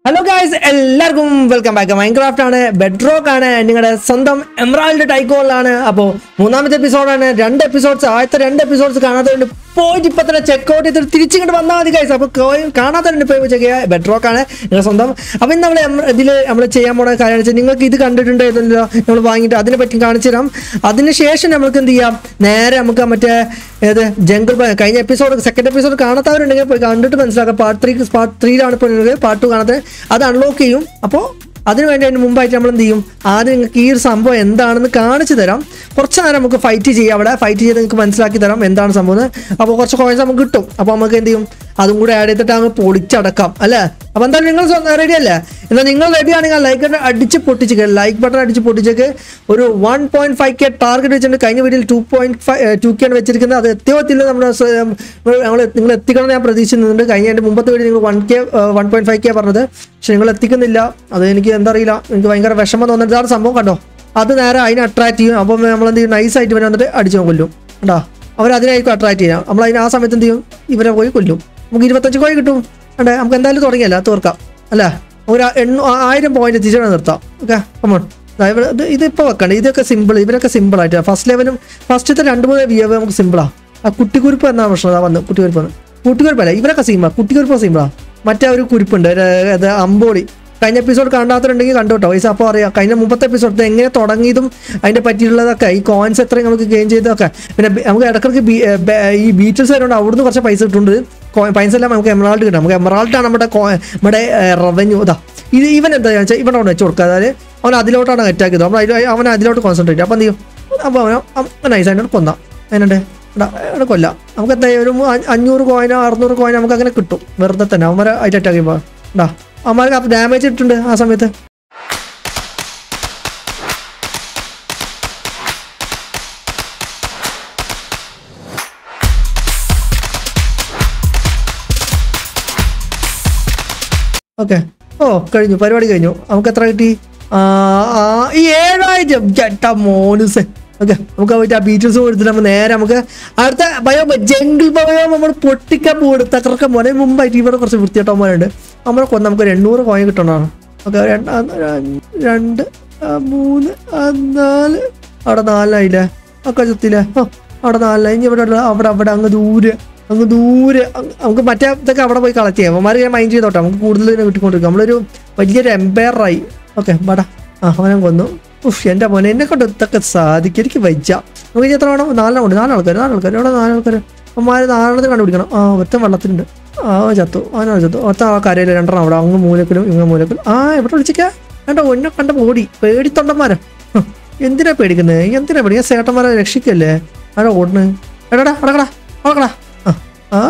Hello guys എല്ലാവർക്കും welcome back Minecraft ആണ് Bedrock ആണ് നിങ്ങളുടെ സ്വന്തം എംറാൾഡ് ടൈക്കോളിലാണ് അപ്പോൾ മൂന്നാമത്തെ എപ്പിസോഡാണ് രണ്ട് എപ്പിസോഡ്സ് ആദ്യത്തെ രണ്ട് എപ്പിസോഡ്സ് കാണാത്തതുകൊണ്ട് പോയിട്ട് ഇപ്പൊ തന്നെ ചെക്കൗട്ട് ചെയ്തിട്ട് തിരിച്ചിങ്ങോട്ട് വന്നാൽ മതി ഗൈസ് അപ്പോൾ കാണാത്തവരുണ്ട് പോയി ചെക്ക് ചെയ്യുക ബെഡ്റോക്ക് ആണ് നിങ്ങളുടെ സ്വന്തം അപ്പം ഇന്ന് നമ്മൾ ഇതിൽ നമ്മൾ ചെയ്യാൻ പോണ കാര്യം വെച്ചാൽ നിങ്ങൾക്ക് ഇത് കണ്ടിട്ടുണ്ടായിരുന്നല്ലോ നമ്മൾ വാങ്ങിയിട്ട് അതിനെ പറ്റി കാണിച്ചു തരാം അതിനുശേഷം നമുക്ക് എന്ത് ചെയ്യാം നേരെ നമുക്ക് മറ്റേ ഏത് ജംഗിൾ കഴിഞ്ഞ എപ്പിസോഡ് സെക്കൻഡ് എപ്പിസോഡ് കാണാത്തവരുണ്ടെങ്കിൽ പോയി കണ്ടിട്ട് മനസ്സിലാക്കാം പാർട്ട് ത്രീ പാർട്ട് ത്രീയിലാണ് ഇപ്പോൾ നിങ്ങൾക്ക് പാർട്ട് ടു കാണാത്തത് അത് അൺലോക്ക് ചെയ്യും അപ്പോൾ അതിന് വേണ്ടി അതിന് മുമ്പായിട്ട് നമ്മൾ എന്ത് ചെയ്യും ആദ്യം നിങ്ങൾക്ക് ഈ ഒരു സംഭവം എന്താണെന്ന് കാണിച്ചു തരാം കുറച്ച് നേരം നമുക്ക് ഫൈറ്റ് ചെയ്യാം അവിടെ ഫൈറ്റ് ചെയ്ത് നിങ്ങൾക്ക് മനസ്സിലാക്കി തരാം എന്താണ് സംഭവം എന്ന്. അപ്പോൾ കുറച്ച് കോയിൻസ് നമുക്ക് കിട്ടും അപ്പോൾ നമുക്ക് എന്ത് ചെയ്യും അതും കൂടെ ആഡ് ചെയ്തിട്ട് അങ്ങ് പൊളിച്ചടക്കാം അല്ലേ അപ്പോൾ എന്തായാലും നിങ്ങൾ റെഡി അല്ലേ എന്നാൽ നിങ്ങൾ റെഡി ആണെങ്കിൽ ലൈക്ക് ബട്ടൺ അടിച്ച് പൊട്ടിച്ചേക്ക് ലൈക്ക് ബട്ടൺ അടിച്ച് പൊട്ടിച്ചേക്ക് ഒരു one point five K target വെച്ചിട്ടുണ്ട് കഴിഞ്ഞ വീഡിയോയിൽ two point five two K ആണ് വെച്ചിരിക്കുന്നത് അത് എത്തിയോ എത്തില്ല നമ്മുടെ ഞങ്ങൾ നിങ്ങൾ എത്തിക്കണം എന്ന് ഞാൻ പ്രതീക്ഷിക്കുന്നുണ്ട് കഴിഞ്ഞ എൻ്റെ മുമ്പത്തെ വീഡിയോ നിങ്ങൾ one K one point five K പറഞ്ഞത് പക്ഷെ നിങ്ങൾ എത്തിക്കുന്നില്ല അത് എനിക്ക് എന്താ അറിയില്ല എനിക്ക് ഭയങ്കര വിഷമം തോന്നുന്നത് ഇതാണ് സംഭവം കണ്ടോ അത് നേരെ അതിനെ അട്രാക്ട് ചെയ്യും അപ്പം നമ്മൾ എന്ത് ചെയ്യും നൈസായിട്ട് ഇവനെ വന്നിട്ട് അടിച്ചു കൊല്ലും കണ്ടോ അവർ അതിനായിരിക്കും അട്രാക്ട് ചെയ്യാം നമ്മൾ അതിന് ആ സമയത്ത് എന്ത് ചെയ്യും ഇവരെ പോയി കൊല്ലും നമുക്ക് ഇരുപത്തഞ്ച് കോഴി കിട്ടും അണ്ടേ നമുക്ക് എന്തായാലും തുടങ്ങിയല്ല തീർക്കാം അല്ലേ ഒരു എണ്ണൂ ആയിരം പോയിന്റ് എത്തിച്ചാണ് നിർത്താം ഓക്കെ കമോൺ ഇത് ഇതിപ്പോൾ വെക്കണ്ട ഇതൊക്കെ സിമ്പിൾ ഇവരൊക്കെ സിമ്പിൾ ആയിട്ട് ഫസ്റ്റ് ലെവലും ഫസ്റ്റത്തെ രണ്ട് മൂന്ന് വിയവ് നമുക്ക് സിമ്പിളാണ് ആ കുട്ടിക്കുരുപ്പ് എന്നാണ് പ്രശ്നം അതാ വന്ന് കുട്ടിക്കുരുപ്പ് വന്ന് കുട്ടിക്കുരുപ്പല്ല ഇവരൊക്കെ സിമ്പിളാണ് കുട്ടിക്കുരുപ്പ് സിമ്പിളാണ് മറ്റേ ഒരു കുരിപ്പുണ്ട് ഒരു ഇത് അമ്പോളി കഴിഞ്ഞ എപ്പിസോഡ് കാണാത്തവരുണ്ടെങ്കിൽ കണ്ടോട്ടോ പൈസ അപ്പോൾ അറിയാം കഴിഞ്ഞ മുമ്പത്തെ എപ്പിസോഡ് എങ്ങനെ തുടങ്ങിയതും അതിൻ്റെ പറ്റിയുള്ളതൊക്കെ ഈ കോയിൻസ് എത്രയും നമുക്ക് ഗെയിൻ ചെയ്തതൊക്കെ പിന്നെ ബി- നമുക്ക് ഇടയ്ക്കിടയ്ക്ക് ബി- ഏ, ബെ- ഈ ബീച്ചസ് വരുന്നുണ്ട് അവിടുന്ന് കുറച്ച് പൈസ കിട്ടുന്നുണ്ട് പൈസ എല്ലാം നമുക്ക് എമറാൾഡ് കിട്ടും നമുക്ക് എമറാൾഡാണ് നമ്മുടെ കോ- നമ്മുടെ റവന്യൂ ഇതാ ഇത് ഇവൻ എന്താ വെച്ചാൽ ഇവൻ അവിടെ വെച്ച് കൊടുക്കുക അതായത് അവൻ അതിലോട്ടാണ് അറ്റാക്ക് ചെയ്തത് നമ്മൾ അതിൽ അവൻ അതിലോട്ട് കോൺസെൻട്രേറ്റ് അപ്പം എന്ത് ചെയ്യും അപ്പോൾ അവൻ നൈസായിട്ട് കൊന്നാം അതിനുണ്ട് അവിടെ കൊല്ലാം നമുക്ക് എന്തായാലും ഒരു മൂ- അഞ്ഞ- അഞ്ഞൂറ് കോയിനോ അറുന്നൂറ് കോയിനോ നമുക്ക് അങ്ങനെ കിട്ടും വെറുതെ തന്നെ അവന്മാരെ അതിൽ അറ്റാക്ക് ചെയ്യുമ്പോൾ ഉണ്ടാ അവന്മാർക്ക് ഡാമേജ് ഇട്ടിട്ടുണ്ട് ആ സമയത്ത് ഓക്കെ ഓ കഴിഞ്ഞു പരിപാടി കഴിഞ്ഞു നമുക്ക് എത്ര കിട്ടി ആ, ആ, ഈ ഏഴായിരം ചേട്ടാ മോനുസ് ഓക്കെ നമുക്ക് പോയിട്ട് ആ ബീച്ചസ് കൊടുത്തിട്ട് നമ്മൾ നേരെ നമുക്ക് അടുത്ത ബയോ ജംഗിൾ ബയോ നമ്മൾ പൊട്ടിക്കാൻ പോയിട്ട് തകർക്കാൻ പോലെ മുമ്പായിട്ട് ഇവിടെ കുറച്ച് വൃത്തിയായിട്ടവന്മാരുണ്ട് നമ്മളെ കൊന്ന് നമുക്ക് ഒരു എണ്ണൂറ് കോയിൻ കിട്ടണതാണ് ഓക്കെ രണ്ട് ആ, മൂന്ന് ആ, നാല് അവിടെ നാലായില്ലേ ഒക്കെ ചുത്തില്ലേ ഓ അവിടെ നാലായി ഇനി ഇവിടെ ഉള്ള- അവിടെ അവിടെ അങ്ങ് ദൂരെ അങ്ങ് ദൂരെ അങ്ങ് നമുക്ക് മറ്റേ ഇതൊക്കെ അവിടെ പോയി കളക്ട് ചെയ്യാം അവന്മാർ ഞാൻ മൈൻഡ് ചെയ്തോട്ടെ നമുക്ക് കൂടുതൽ ഇതിനെ കിട്ടിക്കൊണ്ടിരിക്കും നമ്മളൊരു വലിയൊരു എംപയറായി ഓക്കെ ബടാ ആ അവനെ കൊന്നു ഉഫ് എൻ്റെ മോനെ എന്നെ കൊണ്ട് ഇതൊക്കെ സാധിക്കും എനിക്ക് വയ്യ നമുക്ക് ഇനി എത്ര വേണം നാലെണ്ണം ഉണ്ട് നാലാൾക്കാർ നാലാൾക്കാർ ഇവിടെ നാലാൾക്കാർ അവന്മാർ നാലെണ്ണത്തിൽ കണ്ടുപിടിക്കണം ആ ഒറ്റ വെള്ളത്തിലുണ്ട് ആ അവൻ ചത്തു അവനാണ് ചത്തു ഒറ്റ ആ കരയിൽ രണ്ടെണ്ണം അവിടെ അങ്ങ് മൂലക്കിലും ഇങ്ങ് മൂലക്കിലും ആ എവിടെ വിളിച്ചിക്കാ വേണ്ട ഒന്നെ കണ്ട ഓടി പേടിത്തൊണ്ടന്മാരാ ഹ്, എന്തിനാ പേടിക്കുന്നത് എന്തിനാ പേടിക്കുക സേട്ടന്മാരെ രക്ഷിക്കല്ലേ ആരാ ഓടണ് എടാടാ അടക്കടാ അടക്കടാ ആ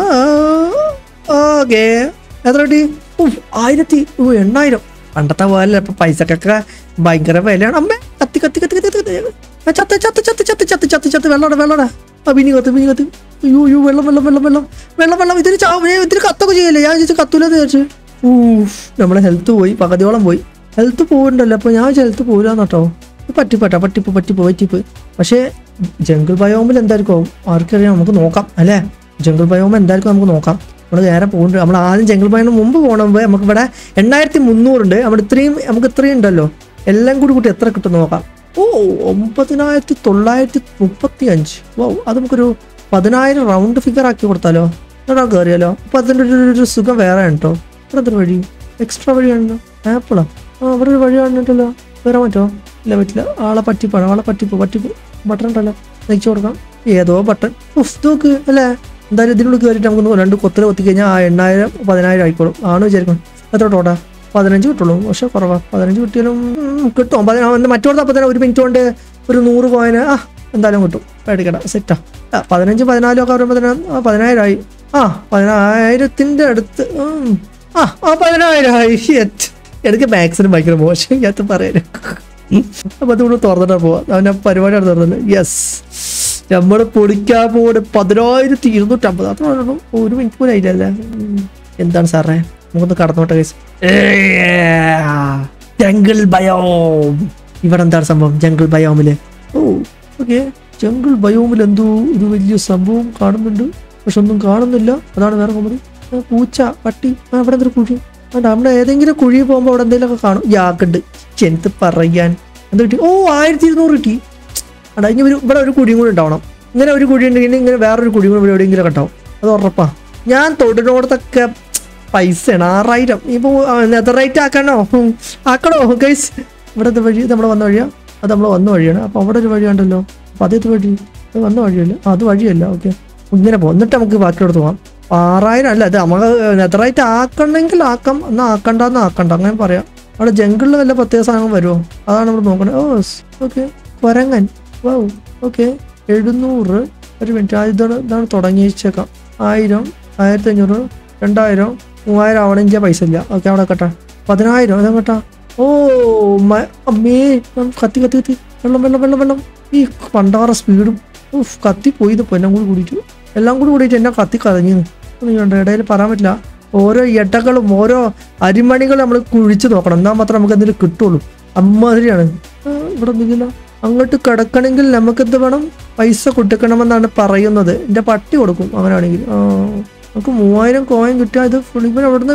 ഓക്കെ എത്ര കിട്ടി ഉഫ്, ആയിരത്തി ഓ എണ്ണായിരം പണ്ടത്തെ പോലെ ഇപ്പൊ പൈസക്കൊക്കെ ഭയങ്കര വിലയാണ് അമ്മേ കത്തി കത്തി കത്തി കത്തി കത്തി ആ, ചത്ത് ചത്ത് ചത്ത് ചത്ത് ചത്ത് ചത്ത് ചത്ത് വെള്ളോടെ വെള്ളോടെ ആ പിനി കത്ത് പിനി കത്ത് അയ്യോ അയ്യോ വെള്ളം വെള്ളം വെള്ളം വെള്ളം വെള്ളം വെള്ളം ഇതിന് ചാ- ഏ, ഇതിന് കത്തൊക്കെ ചെയ്യല്ലേ ഞാൻ ചോദിച്ചു കത്തൂലെന്ന് വിചാരിച്ചു ഊഫ് നമ്മളെ ഹെൽത്ത് പോയി പകുതിയോളം പോയി ഹെൽത്ത് പോകണ്ടല്ലോ അപ്പൊ ഞാൻ ഹെൽത്ത് പോകില്ലാന്ന് കേട്ടോ പറ്റിപ്പട്ടാ പറ്റിപ്പ് പറ്റിപ്പ് പറ്റിപ്പ് പക്ഷേ ജംഗിൾ ബയോമിൽ എന്തായിരിക്കും ആർക്കറിയാം നമുക്ക് നോക്കാം അല്ലേ ജംഗിൾ ബയോമ് എന്തായിരിക്കും നമുക്ക് നോക്കാം നമ്മൾ നേരെ പോകുന്നുണ്ട് നമ്മൾ ആദ്യം ജംഗിൾ ബയോമിന് മുമ്പ് പോകണമെങ്കിൽ നമുക്ക് ഇവിടെ എണ്ണായിരത്തി മുന്നൂറുണ്ട് നമ്മൾ ഇത്രയും നമുക്ക് ഇത്രയും ഉണ്ടല്ലോ എല്ലാം കൂടി കൂട്ടി എത്ര കിട്ടും നോക്കാം ഓ ഒമ്പതിനായിരത്തി തൊള്ളായിരത്തി മുപ്പത്തി അഞ്ച് ഓ അത് നമുക്കൊരു പതിനായിരം റൗണ്ട് ഫിഗർ ആക്കി കൊടുത്താലോ എടാ കയറിയാലോ അപ്പൊ അതിൻ്റെ ഒരു ഒരു സുഖം വേറെ ആണ് കേട്ടോ ഇവിടെ എന്തൊരു വഴി എക്സ്ട്രാ വഴിയാണല്ലോ ആപ്പിളോ ആ ഇവിടെ ഒരു വഴി കാണിട്ടല്ലോ വരാൻ പറ്റുമോ ഇല്ല പറ്റില്ല ആളെ പറ്റിപ്പാണ് ആളെ പറ്റിപ്പ് പറ്റിപ്പ് ബട്ടൺ ഉണ്ടല്ലോ നയിച്ചു കൊടുക്കാം ഏതോ ബട്ടൺ ഉഫ് നോക്ക് അല്ലേ എന്തായാലും ഇതിനുള്ളിൽ കയറിയിട്ട് നമുക്ക് രണ്ട് കൊത്തല കൊത്തി കഴിഞ്ഞാൽ ആ എണ്ണായിരം പതിനായിരം ആയിക്കോളും ആണ് വിചാരിക്കണം എത്ര ടോട്ടാ പതിനഞ്ച് കിട്ടുള്ളൂ പക്ഷെ കുറവാ പതിനഞ്ച് കിട്ടിയാലും ഉം, കിട്ടും പതിനാ മറ്റോടത്ത് അപ്പം തന്നെ ഒരു മിനിറ്റ് കൊണ്ട് ഒരു നൂറ് കോയിന് ആ എന്തായാലും കിട്ടും പേടിക്കട സെറ്റാ ആ പതിനഞ്ച് പതിനാലും ഒക്കെ വരുമ്പോൾ തന്നെ ആ പതിനായിരം ആയി ആ പതിനായിരത്തിൻ്റെ അടുത്ത് ഉം. ആ ആ പതിനായിരം ആയി Shit. എനിക്ക് മാക്സിന് ഭയങ്കര മോശം ഞാൻ പറയാനും അപ്പൊ അതുകൊണ്ട് തുറന്നിട്ടാ പോവാ അവൻ്റെ പരിപാടിയാണ് തുറന്നത് യെസ് നമ്മൾ പൊടിക്കാൻ പോണ് പതിനായിരത്തി ഇരുന്നൂറ്റമ്പത് അത്ര ഉള്ളൂ. ഒരു മിനിറ്റ് പോലും ആയില്ലല്ലേ ഉം. എന്താണ് സാറേ നമുക്കൊന്ന് കടന്നോട്ടെ കേസ് ജംഗിൾ ബയോം ഇവിടെ എന്താണ് സംഭവം ജംഗിൾ ബയോമില് ഓ ഓക്കെ ജംഗിൾ ബയോമിൽ എന്തോ ഒരു വലിയ സംഭവം കാണുന്നുണ്ട് പക്ഷെ ഒന്നും കാണുന്നില്ല അതാണ് വേറെ കോമഡി ആ, പൂച്ച പട്ടി ആ ഇവിടെ എന്തൊരു പൂച്ച വേണ്ട നമ്മുടെ ഏതെങ്കിലും കുഴി പോകുമ്പോൾ അവിടെ എന്തെങ്കിലുമൊക്കെ കാണും യാക്കുണ്ട് എന്ത് പറയാൻ എന്ത് കിട്ടി ഓ ആയിരത്തി ഇരുന്നൂറ് കിട്ടി അടാ ഇനി ഒരു ഇവിടെ ഒരു കുഴിയും കൂടി ഉണ്ടാവണം ഇങ്ങനെ ഒരു കുഴി ഉണ്ടെങ്കിൽ ഇങ്ങനെ വേറൊരു കുഴി കൂടി ഇവിടെ എവിടെയെങ്കിലും ഉണ്ടാവും അത് ഉറപ്പാ ഞാൻ തൊടിനോടത്തൊക്കെ പൈസയാണ് ആറായിരം ഇപ്പോൾ നെതറേറ്റ് ആക്കണോ ഉം, ആക്കണോ ഗൈസ് ഇവിടെ ഇത് വഴി നമ്മൾ വന്ന വഴിയാ അത് നമ്മൾ വന്ന വഴിയാണ് അപ്പോൾ അവിടെ ഒരു വഴിയുണ്ടല്ലോ അപ്പോൾ അതേത് വഴി അത് വന്ന വഴിയല്ല ആ, അത് വഴിയല്ല ഓക്കെ ഇങ്ങനെ പോകും എന്നിട്ട് നമുക്ക് ബാക്കിയോടത്ത് പോകാം ആറായിരം അല്ല ഇത് നമുക്ക് നെതറേറ്റ് ആക്കണമെങ്കിൽ ആക്കാം എന്നാൽ ആക്കണ്ടെന്ന് ആക്കണ്ട അങ്ങനെ പറയാം അവിടെ ജംഗിളിൽ വല്ല പ്രത്യേക സാധനം വരുമോ അതാണ് നമ്മൾ നോക്കണത് ഓ ഓക്കെ കൊരങ്ങൻ വൗ ഓക്കെ എഴുന്നൂറ് ഒരു മിനിറ്റ് ആ ഇതാണ് ഇതാണ് തുടങ്ങി വെച്ചേക്കാം ആയിരം ആയിരത്തി അഞ്ഞൂറ് രണ്ടായിരം മൂവായിരം ആവണമെങ്കിൽ പൈസ ഇല്ല ഓക്കെ അവിടെ കേട്ടാ പതിനായിരം അതാ കേട്ടാ ഓ മ- അമ്മേ ഉം, കത്തി കത്തി കത്തി വെള്ളം വെള്ളം വെള്ളം വെള്ളം ഈ പണ്ടാറ സ്പീഡും ഉഫ് കത്തി പോയി ഇത് എല്ലാം കൂടി കൂടിയിട്ട് എല്ലാം കൂടി കൂടിയിട്ട് എന്നെ കത്തി കതഞ്ഞു കണ്ട ഇടയിൽ പറയാൻ പറ്റില്ല ഓരോ ഇടകളും ഓരോ അരിമണികളും നമ്മൾ കുഴിച്ച് നോക്കണം എന്നാൽ മാത്രമേ നമുക്ക് എന്തെങ്കിലും കിട്ടുള്ളൂ അമ്മാതിരിയാണ് ആ, ഇവിടെ ഒന്നുമില്ല അങ്ങോട്ട് കിടക്കണമെങ്കിൽ നമുക്ക് എന്ത് വേണം പൈസ കൊടുക്കണമെന്നാണ് പറയുന്നത് എൻ്റെ പട്ടി കൊടുക്കും അങ്ങനെയാണെങ്കിൽ ആ, നമുക്ക് മൂവായിരം കോയിൻ കിട്ടിയാൽ ഇത് ഫുൾ ഇവൻ അവിടുന്ന്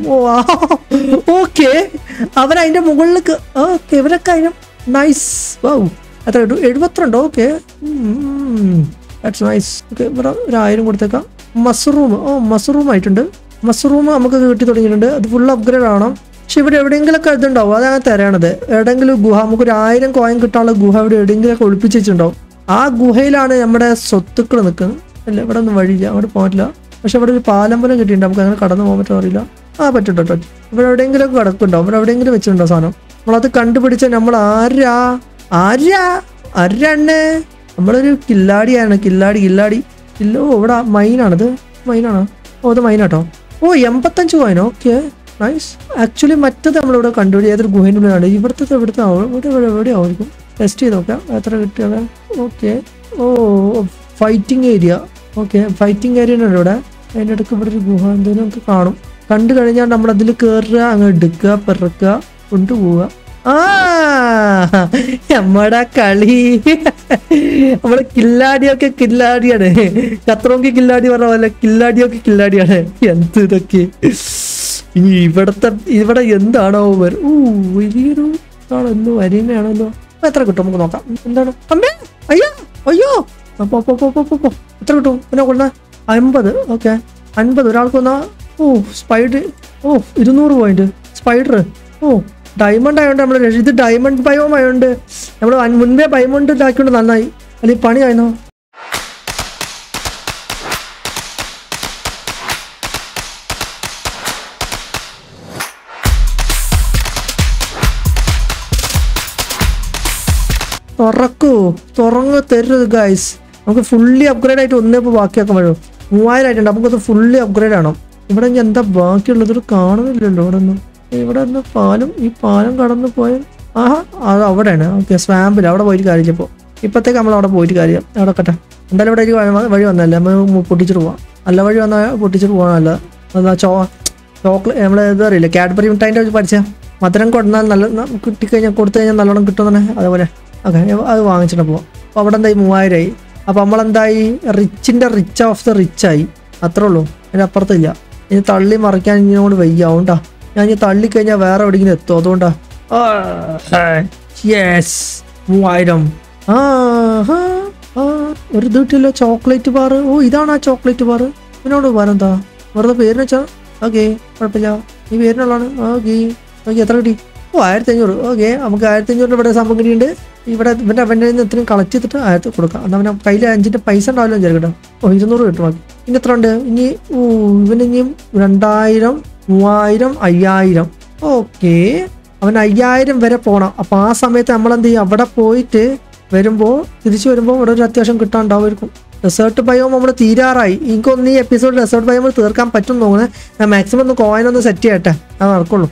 ഓക്കെ അവരതിൻ്റെ മുകളിൽ ഓക്കെ ഇവരൊക്കെ അതിന് നൈസ് വൗ എത്ര കിട്ടും എഴുപത്തിരണ്ട് ഓക്കെ ദാറ്റ്സ് നൈസ് ഓക്കെ ഇവിടെ ഒരു ആയിരം കൊടുത്തേക്കാം മസ്റൂം ഓ മസ്റൂം ആയിട്ടുണ്ട് മസ്റൂം നമുക്ക് കിട്ടി തുടങ്ങിയിട്ടുണ്ട് അത് ഫുൾ അപ്ഗ്രേഡ് ആവണം പക്ഷെ ഇവിടെ എവിടെയെങ്കിലൊക്കെ ഇതുണ്ടാവും അതാണ് തരാണത് എവിടെയെങ്കിലും ഗുഹ നമുക്ക് ഒരു ആയിരം കോയിൻ കിട്ടാനുള്ള ഗുഹ ഇവിടെ എവിടെയെങ്കിലൊക്കെ ഒളിപ്പിച്ച് വെച്ചിട്ടുണ്ടാവും ആ ഗുഹയിലാണ് നമ്മുടെ സ്വത്തുക്കൾ നിൽക്കുന്നത് അല്ല ഇവിടെ ഒന്നും വഴിയില്ല അങ്ങോട്ട് പോകില്ല പക്ഷെ ഇവിടെ ഒരു പാലം പോലെ കിട്ടിയിട്ടുണ്ട് നമുക്ക് അങ്ങനെ കടന്നു പോകാൻ പറ്റുമോ അറിയില്ല ആ പറ്റും കേട്ടോ പറ്റും ഇവിടെ എവിടെയെങ്കിലും കിടക്കുന്നുണ്ടാവും ഇവിടെ എവിടെയെങ്കിലും വെച്ചിട്ടുണ്ടോ സാധനം നമ്മളത് കണ്ടുപിടിച്ച നമ്മൾ ആരാ ആരാ ആരാണ് നമ്മളൊരു കില്ലാടിയാണ് കില്ലാടി കില്ലാടി ഇല്ല ഓ ഇവിടെ മൈനാണിത് മൈനാണോ ഓ ഇത് മൈനാട്ടോ ഓ എൺപത്തഞ്ച് കോയിനോ ഓക്കെ നൈസ് ആക്ച്വലി മറ്റത് നമ്മളിവിടെ കണ്ടുപിടി ഏതൊരു ഗുഹേൻ്റെ ഉള്ളിലാണ് ഇവിടുത്തെ ഇവിടുത്തെ ആവും ഇവിടെ ഇവിടെ എവിടെ ആയിരിക്കും ടെസ്റ്റ് ചെയ്ത് നോക്കാം എത്ര കിട്ടിയത് okay oh fighting area okay fighting area ഉണ്ട് ഇവിടെ അതിൻ്റെ ഇടയ്ക്ക് ഇവിടെ ഒരു ഗുഹ എന്തെങ്കിലും നമുക്ക് കാണും കണ്ടു കഴിഞ്ഞാൽ നമ്മൾ അതിൽ കയറുക അങ്ങ് എടുക്കുക പെറുക്കുക കൊണ്ടുപോവുക ആ നമ്മടെ കളി നമ്മളെ കില്ലാടിയൊക്കെ കില്ലാടിയാണ് കത്രോങ്കി കില്ലാടി പറഞ്ഞ പോലെ കില്ലാടിയൊക്കെ കില്ലാടിയാണ് എന്ത് ഇതൊക്കെ ഇനി ഇവിടത്തെ ഇവിടെ എന്താണോ വരും ഊ വലിയൊരു ആണല്ലോ വരീമയാണല്ലോ അപ്പൊ എത്ര കിട്ടും നമുക്ക് നോക്കാം എന്താണ് അമ്മേ അയ്യോ അയ്യോ അപ്പൊ അപ്പൊ അപ്പൊ അപ്പൊ അപ്പൊ എത്ര കിട്ടും പിന്നെ കൊണ്ടുവന്ന അമ്പത് ഓക്കെ അൻപത് ഒരാൾക്ക് വന്നാ ഓ സ്പൈഡർ ഓ ഇരുന്നൂറ് പോയിന്റ് സ്പൈഡർ ഓ ഡയമണ്ട് ആയതുകൊണ്ട് നമ്മൾ ഇത് ഡയമണ്ട് ബയോം ആയതുകൊണ്ട് നമ്മൾ മുൻപേ ഡയമണ്ട് ഇതാക്കിയോണ്ട് നന്നായി അല്ലെങ്കിൽ പണി ആയിരുന്നോ തുറക്കൂ തുറങ്ങ് തരരുത് ഗൈസ് നമുക്ക് ഫുള്ളി അപ്ഗ്രേഡ് ആയിട്ട് ഒന്നേ ഇപ്പോൾ ബാക്കിയാക്കാൻ പറ്റും മൂവായിരം ആയിട്ടുണ്ട് നമുക്കത് ഫുള്ളി അപ്ഗ്രേഡ് ആണോ ഇവിടെ ഇനി എന്താ ബാക്കിയുള്ളത് ഇത് കാണുന്നില്ലല്ലോ ഇവിടെ ഒന്നും ഇവിടെ നിന്ന് പാലം ഈ പാലം കടന്നു പോയാൽ ആഹാ അത് അവിടെയാണ് ഓക്കെ സ്വാമ്പിൽ അവിടെ പോയിട്ട് കാര്യമില്ല ഇപ്പോൾ ഇപ്പോഴത്തേക്ക് നമ്മൾ അവിടെ പോയിട്ട് കാര്യം അവിടെ കട്ടെ എന്തായാലും ഇവിടെ ഒരു വഴി- വഴി വന്നല്ലേ നമ്മൾ പൊട്ടിച്ചിട്ട് പോവാം നല്ല വഴി വന്നാൽ പൊട്ടിച്ചിട്ട് പോകാൻ നല്ല അതാ ചോ ചോക്ലേറ്റ് നമ്മൾ ഇത് അറിയില്ല കാഡ്ബറി മിഠായിൻ്റെ പഠിച്ച മധുരം കൊടുന്നാൽ നല്ല ന- കിട്ടിക്കഴിഞ്ഞാൽ കൊടുത്തു കഴിഞ്ഞാൽ നല്ലോണം കിട്ടുമെന്നാണ് അതേപോലെ ഓക്കെ അത് വാങ്ങിച്ചിട്ട് പോവാം അപ്പോൾ അവിടെ എന്തായി മൂവായിരമായി അപ്പോൾ നമ്മളെന്തായി റിച്ചിൻ്റെ റിച്ച് ഓഫ് ദ റിച്ചായി അത്രേ ഉള്ളൂ അതിൻ്റെ അപ്പുറത്തില്ല ഇനി തള്ളി മറിക്കാൻ ഇങ്ങോട്ട് വയ്യ അതുകൊണ്ടാ ഞാൻ ഇനി തള്ളിക്കഴിഞ്ഞാൽ വേറെ എവിടെയെങ്കിലും എത്തും അതുകൊണ്ടാ യെസ് മൂവായിരം ആ ഹാ, ആ ഒരു ഇത് കിട്ടിയല്ലോ ചോക്ലേറ്റ് ബാർ ഓ ഇതാണ് ആ ചോക്ലേറ്റ് ബാർ ഇതിനോട് ബാർ എന്താ വെറുതെ പേരിന് വെച്ചാ ഓക്കെ കുഴപ്പമില്ല ഈ പേരിനുള്ളതാണ് ഓക്കെ ഓക്കെ എത്ര കിട്ടി ഓ ആയിരത്തി അഞ്ഞൂറ് ഓക്കെ നമുക്ക് ആയിരത്തി അഞ്ഞൂറിന് ഇവിടെ സംഭവം കിട്ടിയിട്ടുണ്ട് ഇവിടെ ഇവൻ്റെ അവൻ്റെ കയ്യിൽ നിന്ന് ഇത്രയും കളക്ട് ചെയ്തിട്ട് ആയിരത്തി കൊടുക്കാം എന്നാൽ അവൻ്റെ കയ്യിൽ അഞ്ചിൻ്റെ പൈസ ഉണ്ടാവില്ല വിചാരിക്കട്ടെ ഓ ഇരുന്നൂറ് കിട്ടും ബാക്കി ഇനി എത്ര ഉണ്ട് ഇനി ഓ ഇവന് ഇനിയും രണ്ടായിരം മൂവായിരം അയ്യായിരം ഓക്കെ അവൻ അയ്യായിരം വരെ പോകണം അപ്പോൾ ആ സമയത്ത് നമ്മൾ എന്ത് ചെയ്യും അവിടെ പോയിട്ട് വരുമ്പോൾ തിരിച്ചു വരുമ്പോൾ ഇവിടെ ഒരു അത്യാവശ്യം കിട്ടാണ്ടാവുമായിരിക്കും ഡെസേർട്ട് ബയോം നമ്മൾ തീരാറായി എനിക്കൊന്ന് ഈ എപ്പിസോഡ് ഡെസേർട്ട് ബയോം തീർക്കാൻ പറ്റും തോന്നുന്നത് ഞാൻ മാക്സിമം ഒന്ന് കോയിൻ ഒന്ന് സെറ്റ് ചെയ്യട്ടെ അത് നടക്കുള്ളൂ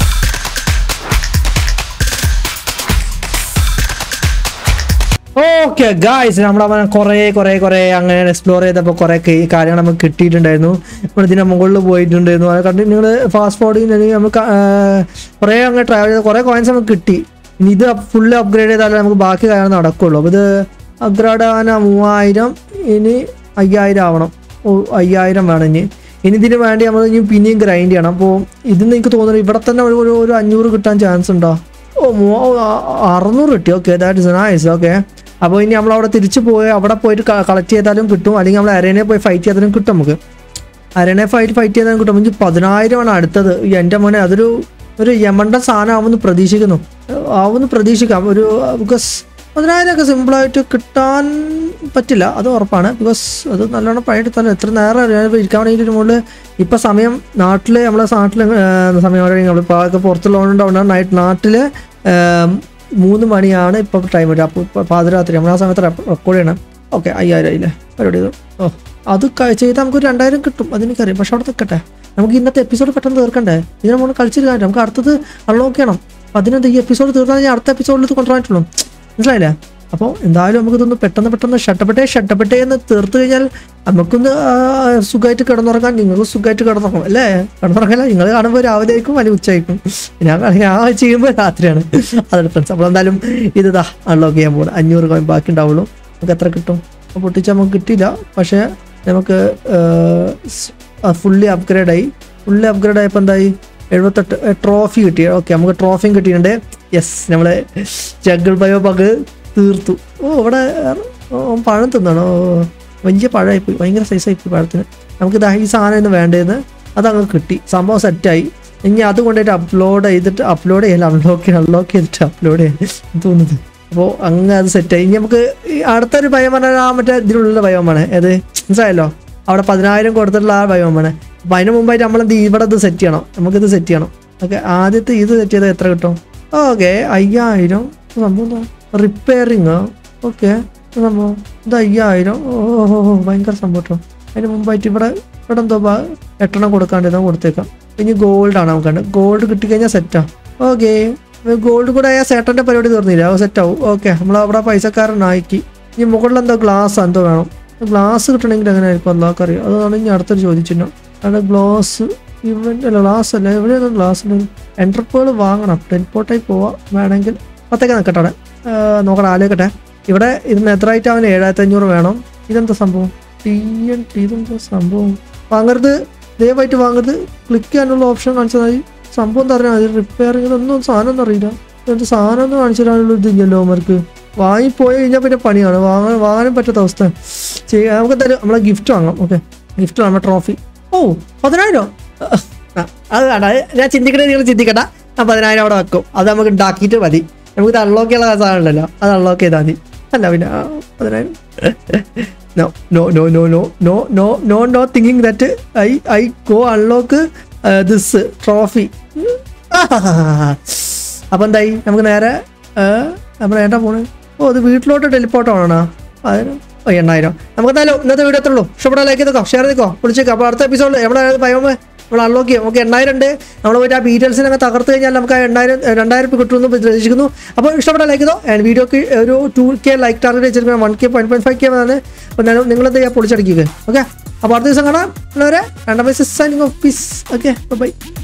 ഓക്കെ ഓക്കെ ഗായ്സ് നമ്മളവൻ കുറേ കുറേ കുറേ അങ്ങനെ എക്സ്പ്ലോർ ചെയ്തപ്പോൾ കുറേ കേ- കാര്യങ്ങൾ നമുക്ക് കിട്ടിയിട്ടുണ്ടായിരുന്നു നമ്മൾ ഇതിൻ്റെ മുകളിൽ പോയിട്ടുണ്ടായിരുന്നു അത് കണ്ട് നിങ്ങൾ ഫാസ്റ്റ് ഫോർവേഡ് അല്ലെങ്കിൽ നമ്മൾ ക- ആ, കുറേ അങ്ങനെ ട്രാവൽ ചെയ്ത് കുറേ കോയിൻസ് നമുക്ക് കിട്ടി ഇനി ഇത് ഫുള്ള് അപ്ഗ്രേഡ് ചെയ്താലേ നമുക്ക് ബാക്കി കാര്യങ്ങൾ നടക്കുള്ളൂ അപ്പോൾ ഇത് അപ്ഗ്രേഡ് ആവാൻ മൂവായിരം ഇനി അയ്യായിരം ആവണം ഓ അയ്യായിരം വേണം ഇനി ഇനി ഇതിന് വേണ്ടി നമ്മൾ ഇനി പിന്നെയും ഗ്രൈൻഡ് ചെയ്യണം അപ്പോൾ ഇതിന് എനിക്ക് തോന്നുന്നു ഇവിടെ തന്നെ ഒരു ഒരു- ഒരു അഞ്ഞൂറ് കിട്ടാൻ ചാൻസ് ഉണ്ടോ ഓ മൂ- ഓ, ആ- അറുന്നൂറ് കിട്ടി okay that is nice okay അപ്പോൾ ഇനി നമ്മൾ അവിടെ തിരിച്ചു പോയി അവിടെ പോയിട്ട് കളക്ട് ചെയ്താലും കിട്ടും അല്ലെങ്കിൽ നമ്മൾ അരേനെ പോയി ഫൈറ്റ് ചെയ്താലും കിട്ടും നമുക്ക് അരേനെ ഫൈറ്റ് ഫൈറ്റ് ചെയ്താലും കിട്ടും എനിക്ക് പതിനായിരമാണ് അടുത്തത് ഈ എൻ്റെ മോനെ അതൊരു ഒരു യമണ്ട സാധനം ആവുമെന്ന് പ്രതീക്ഷിക്കുന്നു ആവുമെന്ന് പ്രതീക്ഷിക്കാം ഒരു ബിക്കോസ് പതിനായിരമൊക്കെ സിമ്പിളായിട്ട് കിട്ടാൻ പറ്റില്ല അത് ഉറപ്പാണ് ബിക്കോസ് അത് നല്ലോണം പണിയെടുത്താലും എത്ര നേരം ഞാനിപ്പോൾ ഇരിക്കാൻ വേണ്ടിയിട്ട് മുകളിൽ ഇപ്പം സമയം നാട്ടിൽ നമ്മളെ നാട്ടിൽ സമയം നമ്മളിപ്പോൾ ഒക്കെ പുറത്തുള്ളതുകൊണ്ടാണ് നൈറ്റ് നാട്ടിൽ മൂന്ന് മണിയാണ് ഇപ്പോൾ ടൈം വരിക അപ്പോൾ ഇപ്പോൾ പാതിരാത്രി നമ്മൾ ആ സമയത്ത് റെക്കോർഡ് ചെയ്യണം ഓക്കെ അയ്യായിരം ആയില്ലേ പരിപാടി ചെയ്തു ഓ അത് ക- ചെയ്താൽ നമുക്ക് ഒരു രണ്ടായിരം കിട്ടും അതെനിക്കറിയാം പക്ഷെ അവിടെ നിൽക്കട്ടെ നമുക്ക് ഇന്നത്തെ എപ്പിസോഡ് പെട്ടെന്ന് തീർക്കണ്ടേ ഇതിനെ നമ്മൾ കളിച്ചിട്ട് കാര്യം നമുക്ക് അടുത്തത് അൺലോക്ക് ചെയ്യണം അപ്പം അതിനെന്ത് ഈ എപ്പിസോഡ് തീർന്നാൽ ഞാൻ അടുത്ത എപ്പിസോഡിൽ ഇത് കൊണ്ടുവരാനായിട്ടുള്ളൂ മനസ്സിലായില്ലേ അപ്പോൾ എന്തായാലും നമുക്കിതൊന്ന് പെട്ടെന്ന് പെട്ടെന്ന് ഷട്ടപ്പെട്ടേ ഷട്ടപ്പെട്ടേ എന്ന് തീർത്ത് കഴിഞ്ഞാൽ നമുക്കൊന്ന് ആ, സുഖമായിട്ട് കിടന്നുറങ്ങാൻ നിങ്ങൾക്ക് സുഖമായിട്ട് കിടന്നുറങ്ങും അല്ലേ കിടന്നുറങ്ങല്ല നിങ്ങൾ കാണുമ്പോൾ രാവിലെ ആയിരിക്കും അല്ലെങ്കിൽ ഉച്ചയായിരിക്കും ഞാൻ ഞാൻ ചെയ്യുമ്പോൾ രാത്രിയാണ് അതാണ് ഫ്രണ്ട്സ് അപ്പോൾ എന്തായാലും ഇത് ഇതാ അൺലോക്ക് ചെയ്യാൻ പോകുന്നത് അഞ്ഞൂറ് കോയിൻ ബാക്കി ഉണ്ടാവുള്ളൂ നമുക്ക് എത്ര കിട്ടും അപ്പോൾ പൊട്ടിച്ച് നമുക്ക് കിട്ടിയില്ല പക്ഷേ നമുക്ക് ഫുള്ളി അപ്ഗ്രേഡ് ആയി ഫുള്ളി അപ്ഗ്രേഡ് ആയപ്പോൾ എന്തായി എഴുപത്തെട്ട് ട്രോഫി കിട്ടി ഓക്കെ നമുക്ക് ട്രോഫിയും കിട്ടിയിട്ടുണ്ട് യെസ് നമ്മൾ ജഗിൾ ബയോ ബഗ് തീർത്തു ഓ ഇവിടെ ഓ, പഴം തിന്നണോ വലിയ പഴമായിപ്പോയി ഭയങ്കര സൈസായിപ്പോയി പഴത്തിന് നമുക്ക് ഇതാ ഈ സാധനം ഇന്ന് വേണ്ടതെന്ന് അതങ്ങ് കിട്ടി സംഭവം സെറ്റായി ഇനി അത് കൊണ്ടുപോയിട്ട് അപ്ലോഡ് ചെയ്തിട്ട് അപ്ലോഡ് ചെയ്യല അൺലോക്ക് അൺലോക്ക് ചെയ്തിട്ട് അപ്ലോഡ് ചെയ്യാൻ തോന്നുന്നത് അപ്പോൾ അങ്ങ് അത് സെറ്റായി ഇനി നമുക്ക് ഈ അടുത്തൊരു ഭയം പറഞ്ഞാൽ ആ മറ്റേ ഇതിലുള്ള ഭയമാണ് ഏത് മനസ്സിലായല്ലോ അവിടെ പതിനായിരം കൊടുത്തിട്ടുള്ള ആ ഭയമാണ് അപ്പം അതിന് മുമ്പായിട്ട് നമ്മളെന്ത് ഇവിടെ ഇത് സെറ്റ് ചെയ്യണം നമുക്കിത് സെറ്റ് ചെയ്യണം ഓക്കെ ആദ്യത്തെ ഇത് സെറ്റ് ചെയ്താൽ എത്ര കിട്ടും ഓക്കെ അയ്യായിരം ഇത് സംഭവം എന്താ റിപ്പയറിങ് ഓക്കെ സംഭവം ഇത് അയ്യായിരം ഓ ഓ, ഓ, ഓ, ഭയങ്കര സംഭവം കേട്ടോ അതിന് മുമ്പായിട്ട് ഇവിടെ ഇവിടെ എന്തോ ബാ- എട്ടെണ്ണം കൊടുക്കാണ്ട് ഇതാ കൊടുത്തേക്കാം ഇനി ഗോൾഡ് ആണ് നമുക്ക് ഗോൾഡ് കിട്ടിക്കഴിഞ്ഞാൽ സെറ്റാ ഓക്കെ ഗോൾഡ് കൂടെ ആയാൽ സേട്ടൻ്റെ പരിപാടി തീർന്നില്ല അത് സെറ്റ് ആവും ഓക്കെ നമ്മൾ അവിടെ പൈസക്കാരനാക്കി ഇനി മുകളിൽ എന്തോ ഗ്ലാസ് എന്തോ വേണം ഗ്ലാസ് കിട്ടണമെങ്കിൽ എങ്ങനെ ആയിരിക്കും അല്ലാർക്ക് അറിയാം അതാണ് ഇനി അടുത്തൊരു ചോദിച്ചിട്ടോ അവിടെ ഗ്ലാസ് ഇവന്റ് അല്ല ഗ്ലാസ് അല്ല എവിടെയൊന്നും ഗ്ലാസ് ഉണ്ട് എൻ്റർപോൾ വാങ്ങണം ടെലിപ്പോർട്ടായി പോവാം വേണമെങ്കിൽ പത്തേക്ക് നിൽക്കട്ടെ അവിടെ ആ, നോക്കട്ടെ ആലോചിക്കട്ടെ ഇവിടെ ഇത് നെത്രമായിട്ട് അവന് ഏഴായിരത്തി അഞ്ഞൂറ് വേണം ഇതെന്താ സംഭവം ടി എൻ ടി ഇതെന്താ സംഭവം വാങ്ങരുത് ദയവായിട്ട് വാങ്ങരുത് ക്ലിക്ക് ചെയ്യാനുള്ള ഓപ്ഷൻ കാണിച്ചാൽ മതി സംഭവം എന്താ പറഞ്ഞാൽ മതി റിപ്പയറിംഗ് ഇതൊന്നും സാധനം ഒന്നും അറിയില്ല എന്ത് സാധനം ഒന്നും കാണിച്ചു തരാനുള്ള ഇതില്ലല്ലോ അവർക്ക് വാങ്ങിപ്പോയി കഴിഞ്ഞാൽ പിന്നെ പണിയാണ് വാങ്ങാൻ വാങ്ങാനും പറ്റാത്ത അവസ്ഥ ചെയ്യാം നമുക്ക് എന്തായാലും നമ്മളെ ഗിഫ്റ്റ് വാങ്ങാം ഓക്കെ ഗിഫ്റ്റ് വാങ്ങാം ട്രോഫി ഓ പതിനായിരം ആ, അത് വേണ്ട അത് ഞാൻ ചിന്തിക്കണേ നിങ്ങൾ ചിന്തിക്കണ്ട ആ പതിനായിരം അവിടെ വെക്കും അത് നമുക്ക് ഉണ്ടാക്കിയിട്ട് മതി നമുക്ക് ഇത് അൺലോക്ക് ചെയ്യാനുള്ള സാധനം ഉണ്ടല്ലോ അത് അൺലോക്ക് ചെയ്താൽ മതി അല്ല പിന്നെ ആ, പതിനായിരം no no no no no no no no no thinking that I I go unlock this trophy അപ്പം എന്തായി നമുക്ക് നേരെ നമ്മൾ ഏട്ടാ പോണ് ഓ അത് വീട്ടിലോട്ട് ടെലിപ്പോർട്ട് ആണോ അതിന് ഓ എണ്ണായിരം നമുക്ക് എന്തായാലും ഇന്നത്തെ വീഡിയോ എത്തുള്ളൂ ഇഷ്ടപ്പെടാൻ ലൈക്ക് ചെയ്തോ ഷെയർ ചെയ്തോ വിളിച്ചേക്കോ അപ്പോൾ അടുത്ത എപ്പിസോഡിൽ എവിടെ ഭയമേ നമ്മൾ അൺലോക്ക് ചെയ്യും നമുക്ക് എണ്ണായിരം ഉണ്ട് നമ്മൾ പോയിട്ട് ആ ബീറ്റൽസിനൊക്കെ തകർത്ത് കഴിഞ്ഞാൽ നമുക്ക് ആ എണ്ണായിരം രണ്ടായിരം രൂപ കിട്ടുമെന്ന് പ്രതീക്ഷിക്കുന്നു അപ്പോൾ ഇഷ്ടപ്പെട്ട ലൈക്ക് ചെയ്തോ ആൻഡ് വീഡിയോക്ക് ഒരു ടു കെ ലൈക്ക് ടാർഗറ്റ് വെച്ചിരിക്കുന്നത് one K point point five K ആണ് അപ്പോൾ ഞാൻ നിങ്ങളെന്ത് ചെയ്യുക പൊളിച്ചടിക്കുക ഓക്കെ അപ്പോൾ അടുത്ത ദിവസം കാണാം ഉള്ളവരെ രണ്ടാം signing off peace okay by